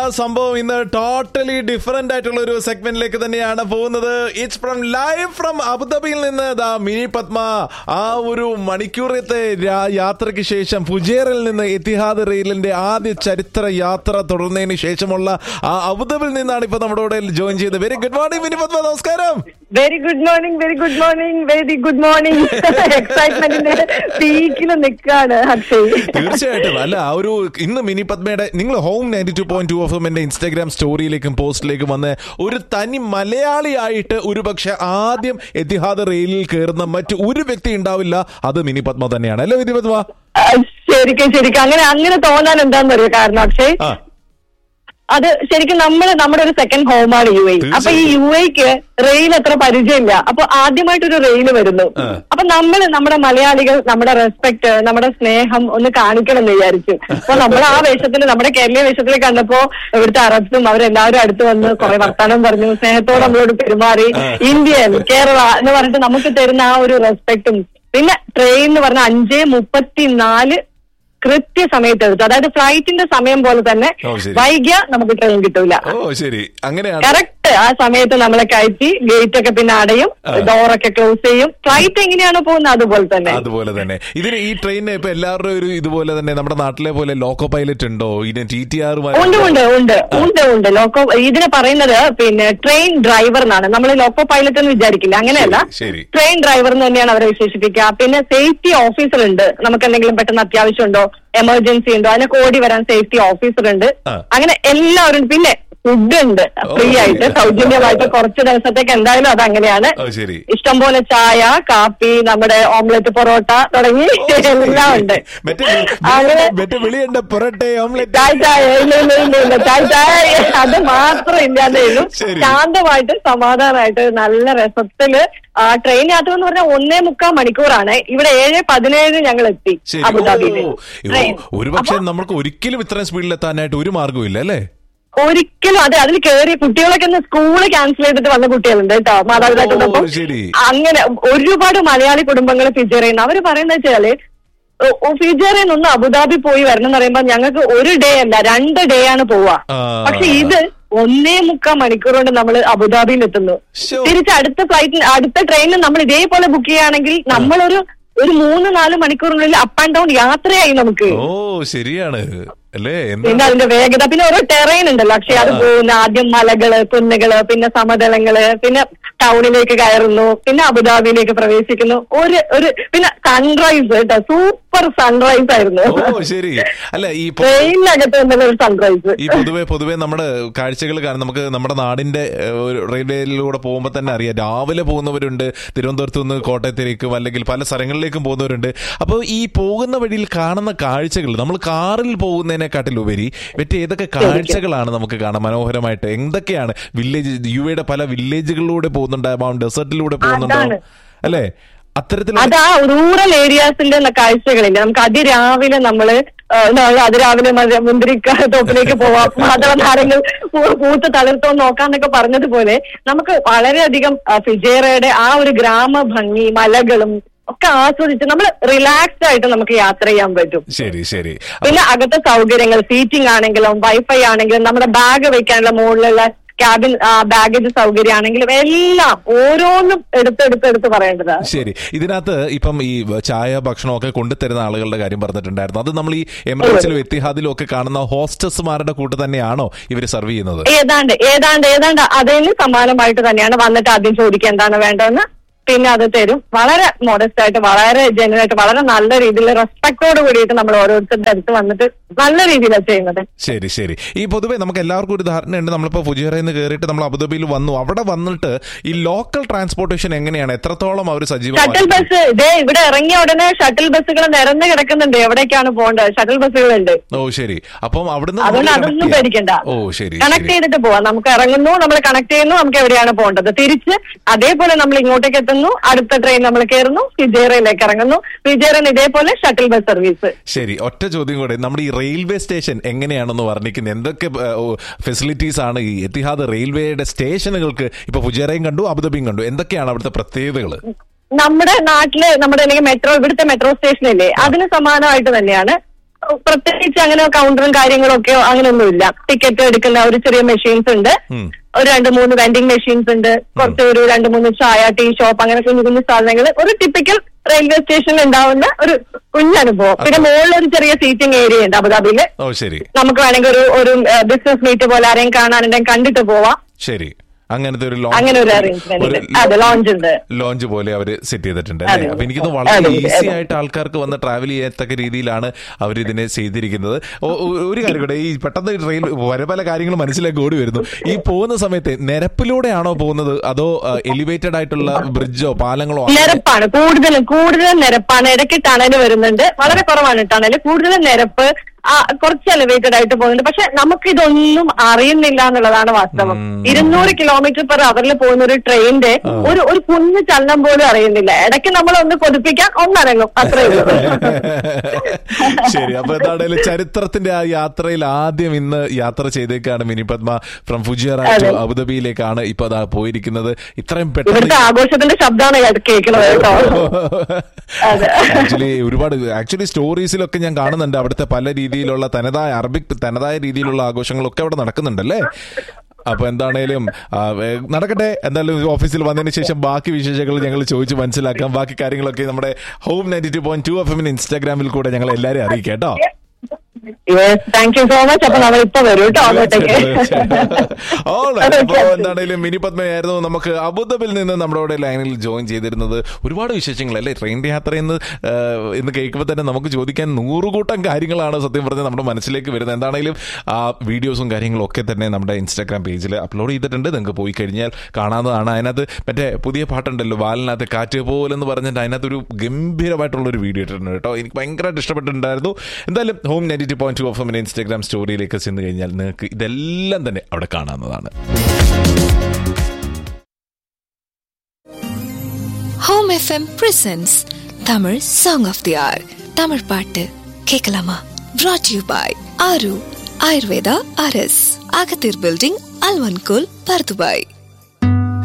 ആ സംഭവം ഇന്ന് ടോട്ടലി ഡിഫറെന്റ് ആയിട്ടുള്ള ഒരു സെഗ്മെന്റിലേക്ക് തന്നെയാണ് പോകുന്നത് ഇറ്റ്സ് ഫ്രം ലൈവ് ഫ്രം അബുദാബിയിൽ നിന്ന് ദാ മിനി പത്മ ആ ഒരു മണിക്കൂറത്തെ രാ- യാത്രയ്ക്ക് ശേഷം ഫുജേറിൽ നിന്ന് എത്തിഹാദ് റെയിലിന്റെ ആദ്യ ചരിത്ര യാത്ര തുടർന്നതിന് ശേഷമുള്ള ആ അബുദാബിയിൽ നിന്നാണ് ഇപ്പൊ നമ്മുടെ കൂടെ ജോയിൻ ചെയ്തത് very good morning Mini Padma നമസ്കാരം very good morning very good morning very good morning എക്സൈറ്റ്മെന്റിന്റെ പീക്കിൽ നിൽക്കാണ് അക്ഷയ് തീർച്ചയായിട്ടും അല്ല ആ ഒരു ഇന്ന് മിനി പത്മയുടെ നിങ്ങൾ home ninety two point two F എമ്മിന്റെ ഇൻസ്റ്റാഗ്രാം സ്റ്റോറിയിലേക്കും പോസ്റ്റിലേക്കും വന്ന് ഒരു തനി മലയാളിയായിട്ട് ഒരു പക്ഷെ ആദ്യം എത്തിഹാദ് റെയിലിൽ കയറുന്ന മറ്റു ഒരു വ്യക്തി ഉണ്ടാവില്ല അത് മിനി പത്മ തന്നെയാണ് അല്ലേ മിനി പത്മ ആ, ശരിക്കും ശരിക്കും അങ്ങനെ അങ്ങനെ തോന്നാൻ എന്താന്ന് അറിയോ കാരണം അക്ഷയ് ആ അത് ശരിക്കും നമ്മൾ നമ്മുടെ ഒരു സെക്കൻഡ് ഹോമാണ് യു എ അപ്പൊ ഈ യു എക്ക് റെയിൽ അത്ര പരിചയമില്ല അപ്പൊ ആദ്യമായിട്ടൊരു റെയിൽ വരുന്നു ആ. അപ്പൊ നമ്മൾ നമ്മുടെ മലയാളികൾ നമ്മുടെ റെസ്പെക്ട് നമ്മുടെ സ്നേഹം ഒന്ന് കാണിക്കണം എന്ന് വിചാരിച്ചു അപ്പൊ നമ്മൾ ആ വേഷത്തിൽ നമ്മുടെ കേരളീയ വേഷത്തിൽ കണ്ടപ്പോ ഇവിടുത്തെ അറബിസും അവരെല്ലാവരും അടുത്ത് വന്ന് കുറെ വർത്തമാനം പറഞ്ഞു സ്നേഹത്തോടെ നമ്മളോട് പെരുമാറി ഇന്ത്യൻ കേരള എന്ന് പറഞ്ഞിട്ട് നമുക്ക് തരുന്ന ആ ഒരു റെസ്പെക്റ്റും പിന്നെ ട്രെയിൻ എന്ന് പറഞ്ഞ അഞ്ച് മുപ്പത്തിനാല് കൃത്യസമയത്ത് എടുത്തു അതായത് ഫ്ലൈറ്റിന്റെ സമയം പോലെ തന്നെ ഓ, ശരി. വൈകിയ നമുക്ക് ട്രെയിൻ കിട്ടൂല ഓ ശരി അങ്ങനെയാണ് കറക്റ്റ് ആ സമയത്ത് നമ്മളെ കയറ്റി ഗേറ്റ് ഒക്കെ പിന്നെ അടയും ആ. ഡോറൊക്കെ ക്ലോസ് ചെയ്യും ഫ്ലൈറ്റ് എങ്ങനെയാണോ പോകുന്നത് അതുപോലെ തന്നെ അതുപോലെ തന്നെ ഇതിന് ഈ ട്രെയിനിന് ഇപ്പൊ എല്ലാവരുടെയും ഒരു ഇതുപോലെ തന്നെ നമ്മുടെ നാട്ടിലെ പോലെ ലോക്കോ പൈലറ്റ് ഉണ്ടോ ഇതിന് ടി ടി ആർ ഉണ്ട് ഉണ്ട് ഉണ്ട് ഉണ്ട് ഉണ്ട് ലോക്കോ ഇതിനെ പറയുന്നത് പിന്നെ ട്രെയിൻ ഡ്രൈവർ എന്നാണ് നമ്മൾ ലോക്കോ പൈലറ്റ് എന്ന് വിചാരിക്കില്ല അങ്ങനെയല്ല ശരി, ശരി. ട്രെയിൻ ഡ്രൈവർ എന്ന് തന്നെയാണ് അവരെ വിശേഷിപ്പിക്കുക പിന്നെ സേഫ്റ്റി ഓഫീസർ ഉണ്ട് നമുക്ക് എന്തെങ്കിലും പെട്ടെന്ന് അത്യാവശ്യം ഉണ്ടോ എമർജൻസി ഉണ്ടോ അതിനൊക്കെ ഓടി വരാൻ സേഫ്റ്റി ഓഫീസർ ഉണ്ട് ആ. അങ്ങനെ എല്ലാവരും പിന്നെ ഫുഡ് ഉണ്ട് ഫ്രീ ഓ. ആയിട്ട് സൗജന്യമായിട്ട് കുറച്ച് ദിവസത്തേക്ക് എന്തായാലും അത് അങ്ങനെയാണ് ഓ ശരി ഇഷ്ടംപോലെ ചായ കാപ്പി നമ്മുടെ ഓംലെറ്റ് പൊറോട്ട തുടങ്ങി എല്ലാം ഉണ്ട് മറ്റേ അങ്ങനെ മറ്റേ വിളിയുണ്ട് പൊറട്ടെ ഓംലെറ്റ് ചായ ചായ ഇല്ല ഇല്ല ഇല്ല ഇല്ല ചായ ചായ അത് മാത്രം ഇല്ലാന്നേ ഉള്ളൂ ശരി. ശാന്തമായിട്ട് സമാധാനമായിട്ട് നല്ല രസത്തില് ആ ട്രെയിൻ യാത്ര എന്ന് പറഞ്ഞാൽ ഒന്നേ മുക്കാൽ മണിക്കൂറാണ് ഇവിടെ ഏഴ് പതിനേഴ് ഞങ്ങൾ എത്തി ശരി അബുദാബിയില് ഓ, ട്രെയിൻ. ഒരു പക്ഷെ നമുക്ക് ഒരിക്കലും ഇത്രയും സ്പീഡിൽ എത്താനായിട്ട് ഒരു മാർഗവും ഇല്ല അല്ലേ ഒരിക്കലും അതെ അതിൽ കയറി കുട്ടികളൊക്കെ ഒന്ന് സ്കൂള് ക്യാൻസൽ ചെയ്തിട്ട് വന്ന കുട്ടികളുണ്ട് കേട്ടോ മാതാപിതാക്കളുടെ ഓ, ഒപ്പം. ശരി. അങ്ങനെ ഒരുപാട് മലയാളി കുടുംബങ്ങൾ ഫിജർ ചെയ്യുന്നു അവര് പറയുന്നത് വെച്ചാല് ഫിജറിൽ നിന്ന് അബുദാബി പോയി വരണം എന്ന് പറയുമ്പോ ഞങ്ങൾക്ക് ഒരു ഡേ അല്ല രണ്ട് ഡേ ആണ് പോവാ ആ. പക്ഷെ ഇത് ഒന്നേ മുക്കാൽ മണിക്കൂർ കൊണ്ട് നമ്മൾ അബുദാബിയിൽ എത്തുന്നു ശോ. തിരിച്ച് അടുത്ത ഫ്ലൈറ്റിൽ അടുത്ത ട്രെയിനിൽ നമ്മൾ ഇതേപോലെ ബുക്ക് ചെയ്യുകയാണെങ്കിൽ നമ്മളൊരു ഒരു മൂന്ന് നാല് മണിക്കൂറിനുള്ളിൽ അപ്പ് ആൻഡ് ഡൗൺ യാത്രയായി നമുക്ക് ഓ ശരിയാണ് അല്ലേ പിന്നെ എന്താ അതിന്റെ വേഗത പിന്നെ ഓരോ ടെറൈൻ ഉണ്ടല്ലോ പക്ഷെ അത് പോകുന്ന ആദ്യം മലകള് കുന്നുകള് പിന്നെ സമതലങ്ങള് പിന്നെ ടൗണിലേക്ക് കയറുന്നു പിന്നെ അബുദാബിയിലേക്ക് പ്രവേശിക്കുന്നു ഒരു ഒരു പിന്നെ സൺറൈസ് കേട്ടോ സൂപ്പർ സൺറൈസ് ആയിരുന്നു ഓ ശരി അല്ല ഈ പൊ- ട്രെയിനിനകത്ത് നിന്നുള്ള ഒരു സൺറൈസ് ഈ പൊതുവെ പൊതുവെ നമ്മുടെ കാഴ്ചകൾ കാണാൻ നമുക്ക് നമ്മുടെ നാടിന്റെ ഏഹ്, ഒരു റെയിൽവേയിലൂടെ പോകുമ്പോൾ തന്നെ അറിയാം രാവിലെ പോകുന്നവരുണ്ട് തിരുവനന്തപുരത്ത് നിന്ന് കോട്ടയത്തേക്കും അല്ലെങ്കിൽ പല സ്ഥലങ്ങളിലേക്കും പോകുന്നവരുണ്ട് അപ്പോൾ ഈ പോകുന്ന വഴിയിൽ കാണുന്ന കാഴ്ചകൾ നമ്മൾ കാറിൽ പോകുന്നതിനെക്കാട്ടിലുപരി മറ്റേ ഏതൊക്കെ കാഴ്ചകളാണ് നമുക്ക് കാണാൻ മനോഹരമായിട്ട് എന്തൊക്കെയാണ് വില്ലേജ് യു എയുടെ പല വില്ലേജുകളിലൂടെ പോകുന്നുണ്ടാവാം ഡെസേർട്ടിലൂടെ പോകുന്നുണ്ടാവും അതാണ്. അല്ലേ അത്തരത്തിലുള്ള അതാ റൂറൽ ഏരിയാസിന്റെ കാഴ്ചകളില്ല നമുക്ക് അതിരാവിലെ നമ്മള് ആ, എന്താ പറയുക, അതിരാവിലെ മറ്റേ മുന്തിരിക്ക തോപ്പിലേക്ക് പോവാം മാധവ നാരങ്ങൾ പൂ- പൂത്ത് തളിർത്തോ നോക്കാന്നൊക്കെ പറഞ്ഞതുപോലെ നമുക്ക് വളരെയധികം ആ, ഫിജേറയുടെ ആ ഒരു ഗ്രാമ ഭംഗി മലകളും ഒക്കെ ആസ്വദിച്ച് നമ്മൾ റിലാക്സ്ഡ് ആയിട്ട് നമുക്ക് യാത്ര ചെയ്യാൻ പറ്റും ശരി ശരി പിന്നെ അകത്തെ സൗകര്യങ്ങൾ സീറ്റിംഗ് ആണെങ്കിലും വൈഫൈ ആണെങ്കിലും നമ്മുടെ ബാഗ് വെക്കാനുള്ള മുകളിലുള്ള ക്യാബിൻ ബാഗേജ് സൗകര്യം ആണെങ്കിലും എല്ലാം ഓരോന്നും എടുത്തെടുത്ത് എടുത്ത് പറയേണ്ടതാണ് ശരി ഇതിനകത്ത് ഇപ്പം ഈ ചായ ഭക്ഷണമൊക്കെ കൊണ്ടുതരുന്ന ആളുകളുടെ കാര്യം പറഞ്ഞിട്ടുണ്ടായിരുന്നു അത് നമ്മൾ ഈ എമിറേറ്റ്സിലും എത്തിഹാദിലും ഒക്കെ കാണുന്ന ഹോസ്റ്റസ്മാരുടെ കൂട്ട് തന്നെയാണോ ഇവർ സെർവ് ചെയ്യുന്നത് ഏതാണ്ട് ഏതാണ്ട് ഏതാണ്ട് അതിന് സമാനമായിട്ട് തന്നെയാണ് വന്നിട്ട് ആദ്യം ചോദിക്കുക എന്താണ് വേണ്ടതെന്ന് പിന്നെ അത് തരും വളരെ മോഡസ്റ്റ് ആയിട്ട് വളരെ ജെന്യൻ ആയിട്ട് വളരെ നല്ല രീതിയിൽ റെസ്പെക്ടോട് കൂടിയിട്ട് നമ്മൾ ഓരോരുത്തരുടെ അടുത്ത് വന്നിട്ട് നല്ല രീതിയിലാണ് ചെയ്യുന്നത് ശരി ശരി ഈ പൊതുവെ നമുക്ക് എല്ലാവർക്കും ഒരു ധാരണയുണ്ട് നമ്മളിപ്പോൾ ഫുജിയറയിൽ നിന്ന് കയറിയിട്ട് നമ്മൾ അബുദാബിയിൽ വന്നു അവിടെ വന്നിട്ട് ഈ ലോക്കൽ ട്രാൻസ്പോർട്ടേഷൻ എങ്ങനെയാണ് എത്രത്തോളം അവർ ഷട്ടിൽ സജീവമായി ബസ് ഇതേ ഇവിടെ ഇറങ്ങിയ ഉടനെ ഷട്ടിൽ ബസ്സുകൾ നിരന്ന് കിടക്കുന്നുണ്ട് എവിടേക്കാണ് പോകേണ്ടത് ഷട്ടിൽ ബസ്സുകളുണ്ട് ഓ ശരി അപ്പം അവിടുന്ന് അതുകൊണ്ട് നമുക്ക് അതൊന്നും connect ചെയ്യാം. പേടിക്കണ്ട ഓ ശരി കണക്ട് ശരി ചെയ്തിട്ട് പോവാം നമുക്ക് ഇറങ്ങുന്നു നമ്മൾ കണക്ട് ചെയ്യുന്നു നമുക്ക് എവിടെയാണ് പോകേണ്ടത് തിരിച്ച് അതേപോലെ നമ്മൾ ഇങ്ങോട്ടേക്ക് എത്തുന്നു അടുത്ത ട്രെയിൻ നമ്മൾ കയറുന്നു ഫിജേറയിലേക്ക് ഇറങ്ങുന്നു ഫിജേറൻ ഇതേപോലെ ഷട്ടിൽ ബസ് സർവീസ് ശരി ഒറ്റ ചോദ്യം കൂടെ നമ്മുടെ ഈ റെയിൽവേ സ്റ്റേഷൻ എങ്ങനെയാണെന്ന് വർണ്ണിക്കുന്നത് എന്തൊക്കെ ഫെസിലിറ്റീസ് ആണ് ഈ എത്തിഹാദ് റെയിൽവേയുടെ സ്റ്റേഷനുകൾക്ക് ഇപ്പൊ ഫുജേറയും കണ്ടു അബുദാബിയും കണ്ടു എന്തൊക്കെയാണ് അവിടുത്തെ പ്രത്യേകതകൾ നമ്മുടെ നാട്ടില് നമ്മുടെ അല്ലെങ്കിൽ മെട്രോ ഇവിടുത്തെ മെട്രോ സ്റ്റേഷനില്ലേ അതിന് സമാനമായിട്ട് തന്നെയാണ് പ്രത്യേകിച്ച് അങ്ങനെ കൗണ്ടറും കാര്യങ്ങളും ഒക്കെ അങ്ങനെയൊന്നുമില്ല ടിക്കറ്റ് എടുക്കുന്ന ഒരു ചെറിയ മെഷീൻസ് ഉണ്ട് ഉം. ഒരു രണ്ട് മൂന്ന് വെൻഡിങ് മെഷീൻസ് ഉണ്ട് കുറച്ച് ഒരു രണ്ട് മൂന്ന് ചായ ടീ ഷോപ്പ് അങ്ങനെ കുഞ്ഞു കുഞ്ഞു സാധനങ്ങൾ ഒരു ടിപ്പിക്കൽ റെയിൽവേ സ്റ്റേഷനിൽ ഉണ്ടാവുന്ന ഒരു കുഞ്ഞനുഭവം പിന്നെ മുകളിൽ ഒരു ചെറിയ സീറ്റിംഗ് ഏരിയ ഉണ്ട് അബുദാബിയില് ഓ ശരി നമുക്ക് വേണമെങ്കിൽ ഒരു ഒരു ബിസിനസ് മീറ്റ് പോലെ ആരെയും കാണാനുണ്ടെങ്കിൽ കണ്ടിട്ട് പോവാം ശരി അങ്ങനത്തെ ഒരു അങ്ങനെ ഒരു arrangement ഉണ്ട്. അതെ, lounge ഉണ്ട്. ലോഞ്ച് പോലെ അവര് സെറ്റ് ചെയ്തിട്ടുണ്ട് അതെ, അല്ലേ അതെ. അപ്പൊ എനിക്കിത് അതെ, വളരെ അതെ, ഈസി അതെ. ആയിട്ട് ആൾക്കാർക്ക് വന്ന് ട്രാവൽ ചെയ്യത്തക്ക രീതിയിലാണ് അവർ ഇതിനെ ചെയ്തിരിക്കുന്നത് ഓ, ഓ, ഒരു കാര്യം കൂടെ ഈ പെട്ടെന്ന് റെയിൽ പല പല കാര്യങ്ങൾ മനസ്സിലേക്ക് ഓടി വരുന്നു ഈ പോകുന്ന സമയത്ത് നിരപ്പിലൂടെയാണോ പോകുന്നത് അതോ എലിവേറ്റഡ് ആയിട്ടുള്ള ബ്രിഡ്ജോ പാലങ്ങളോ അങ്ങനെ? നിരപ്പാണ് കൂടുതലും കൂടുതലും നിരപ്പാണ് ഇടയ്ക്ക് ടണല് വരുന്നുണ്ട് വളരെ കുറവാണ് ടണല് കൂടുതലും നിരപ്പ് ആ, കുറച്ച് എലിവേറ്റഡ് ആയിട്ട് പോകുന്നുണ്ട് പക്ഷെ നമുക്ക് ഇതൊന്നും അറിയുന്നില്ല എന്നുള്ളതാണ് വാസ്തവം ഉം. ഇരുന്നൂറ് കിലോമീറ്റർ പെർ അവറിൽ പോകുന്ന ഒരു ട്രെയിനിന്റെ ഒരു ഒരു കുഞ്ഞു ചലനം പോലും അറിയുന്നില്ല ഇടയ്ക്ക് നമ്മൾ ഒന്ന് കൊതിപ്പിക്കാൻ ഒന്നടങ്ങും അത്രേ ഉള്ളൂ ശരി അപ്പൊ എന്താണേലും ചരിത്രത്തിന്റെ ആ യാത്രയിൽ ആദ്യം ഇന്ന് യാത്ര ചെയ്തേക്കാണ് Mini Padma from Fujairah to അതെ. അബുദാബിയിലേക്കാണ് ഇപ്പൊ അതാ പോയിരിക്കുന്നത് ഇത്രയും ഇവിടുത്തെ പെട്ടെന്ന് ആഘോഷത്തിന്റെ ശബ്ദമാണ് ഞാൻ കേൾക്കുന്നത് കേട്ടോ അതെ. ആക്ച്വലി ഒരുപാട് ആക്ച്വലി സ്റ്റോറീസിലൊക്കെ ഞാൻ കാണുന്നുണ്ട് അവിടുത്തെ പല രീതിയിലുള്ള തനതായ അറബിക് തനതായ രീതിയിലുള്ള ആഘോഷങ്ങളൊക്കെ അവിടെ നടക്കുന്നുണ്ടല്ലേ അപ്പൊ എന്താണേലും ആ, ഏ, നടക്കട്ടെ എന്തായാലും ഓഫീസിൽ വന്നതിന് ശേഷം ബാക്കി വിശേഷങ്ങൾ ഞങ്ങൾ ചോദിച്ച് മനസ്സിലാക്കാം ബാക്കി കാര്യങ്ങളൊക്കെ നമ്മുടെ home ninety two point two F എമ്മിന് ഇൻസ്റ്റാഗ്രാമിൽ കൂടെ ഞങ്ങൾ എല്ലാവരും അറിയിക്കാം കേട്ടോ yes thank you so much അപ്പൊ നമ്മൾ ഇപ്പൊ വരും കേട്ടോ അങ്ങോട്ടേക്ക് Alright. അപ്പൊ എന്താണേലും മിനി പത്മയായിരുന്നു നമുക്ക് അബുദാബിൽ നിന്ന് നമ്മുടെ ഇവിടെ ലൈനിൽ ജോയിൻ ചെയ്തിരുന്നത് ഒരുപാട് വിശേഷങ്ങൾ അല്ലേ ട്രെയിൻ യാത്ര എന്ന് ആ, എന്ന് കേൾക്കുമ്പോൾ തന്നെ നമുക്ക് ചോദിക്കാൻ നൂറുകൂട്ടം കാര്യങ്ങളാണ് സത്യം പറഞ്ഞാൽ നമ്മുടെ മനസ്സിലേക്ക് വരുന്നത് എന്താണേലും ആ വീഡിയോസും കാര്യങ്ങളും ഒക്കെ തന്നെ നമ്മുടെ ഇൻസ്റ്റാഗ്രാം പേജിൽ അപ്ലോഡ് ചെയ്തിട്ടുണ്ട് നിങ്ങൾക്ക് പോയി കഴിഞ്ഞാൽ കാണാവുന്നതാണ് അതിനകത്ത് മറ്റേ പുതിയ പാട്ടുണ്ടല്ലോ വാലിനകത്ത് കാറ്റ് പോലെന്ന് പറഞ്ഞിട്ട് അതിനകത്ത് ഒരു ഗംഭീരമായിട്ടുള്ള ഒരു വീഡിയോ ഇട്ടിട്ടുണ്ട് കേട്ടോ എനിക്ക് ഭയങ്കരമായിട്ട് ഇഷ്ടപ്പെട്ടിട്ടുണ്ടായിരുന്നു എന്തായാലും home ninety two point two of എമ്മിന്റെ ഇൻസ്റ്റാഗ്രാം സ്റ്റോറിയിലേക്ക് ചെന്ന് കഴിഞ്ഞാൽ നിങ്ങൾക്ക് ഇതെല്ലാം തന്നെ അവിടെ കാണാവുന്നതാണ് home F M presents Tamil song of the hour Tamil பாட்டு கேட்கலாமா brought யூ பாய் ஆரு ஆயுர்வேதா அரஸ் அகத்தீர் பில்டிங் அல்வன்கோல் பர்துபாய்